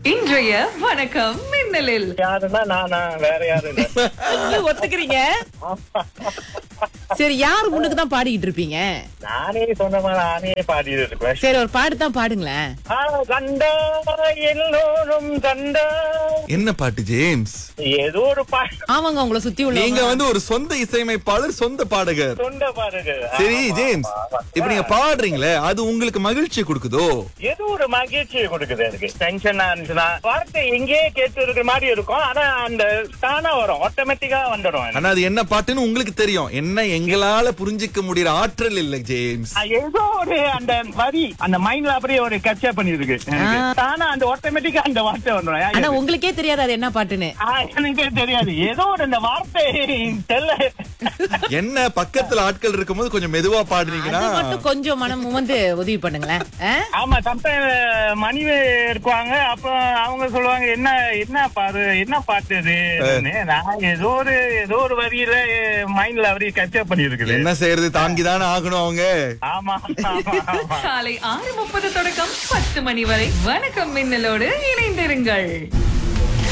இன்றைய வணக்கம் மின்னலில் யாருன்னா நானா வேற யாரும் இல்ல ஐயோ, ஒத்துக்கிறீங்க சரி யார் முன்னுக்கு தான் பாடிக்கிட்டு இருப்பீங்க நானே சொன்னமா நானே பாடிட்டு இருப்பேன் சரி ஒரு பாட்டு தான் பாடுங்களேன் ஆ, கண்டா எல்லோரும் கண்டா என்ன பாட்டு ஜேம்ஸ் ஏதோ ஒரு பாட்டு ஆமாங்க உங்களை சுத்தி நீங்க உள்ள வந்து ஒரு சொந்த இசையமைப்பாளர் சொந்த பாடகர் சொந்த பாருங்க சரி ஜேம்ஸ் இப்ப நீங்க பாடுறீங்களே அது உங்களுக்கு மகிழ்ச்சி கொடுக்குதோ ஏதோ ஒரு மகிழ்ச்சியை கொடுக்குது எனக்கு டென்ஷனா இருந்துச்சுன்னா வார்த்தை எங்கேயே கேட்டு இருக்கிற மாதிரி இருக்கும் ஆனா அந்த தானா வரும் ஆட்டோமேட்டிக்கா வந்துடும் எனக்கு. ஆனா அது என்ன பாட்டுன்னு உங்களுக்கு தெரியும் என்ன எங்களால புரிஞ்சுக்க முடியற ஆற்றல் இல்ல ஜேம்ஸ் ஆ, ஏதோ ஒரு அந்த வரி அந்த மைண்ட்ல அப்படியே ஒரு கச்சா பண்ணிருக்கு எனக்கு. தானா அந்த ஆட்டோமேட்டிக்கா அந்த வார்த்தை வந்துடும் ஆனா ஏன் உங்களுக்கே தெரியாது அது என்ன பாட்டுன்னு ஆ, எனக்கே தெரியாது ஏதோ ஒரு இந்த வார்த்தை தெரியல என்ன பக்கத்துல ஆட்கள் இருக்கும்போது கொஞ்சம் மெதுவா பாடுறீங்கன்னா அது மட்டும் கொஞ்சம் மனம் வந்து உதவி பண்ணுங்களேன் ஆ? ஆமா சம்டைம் மணி இருப்பாங்க அப்ப அவங்க சொல்லுவாங்க என்ன என்ன பாரு என்ன பாட்டு இது நான் ஏதோ ஒரு ஏதோ ஒரு வரியில மைண்ட்ல அப்படியே கச்சப் பண்ணி இருக்குது என்ன செய்யறது தாங்கிதானே ஆகணும் அவங்க ஆமா ஆமா ஆமா காலை ஆறு முப்பது தொடக்கம் பத்து மணி வரை வணக்கம் மின்னலோடு இணைந்திருங்கள்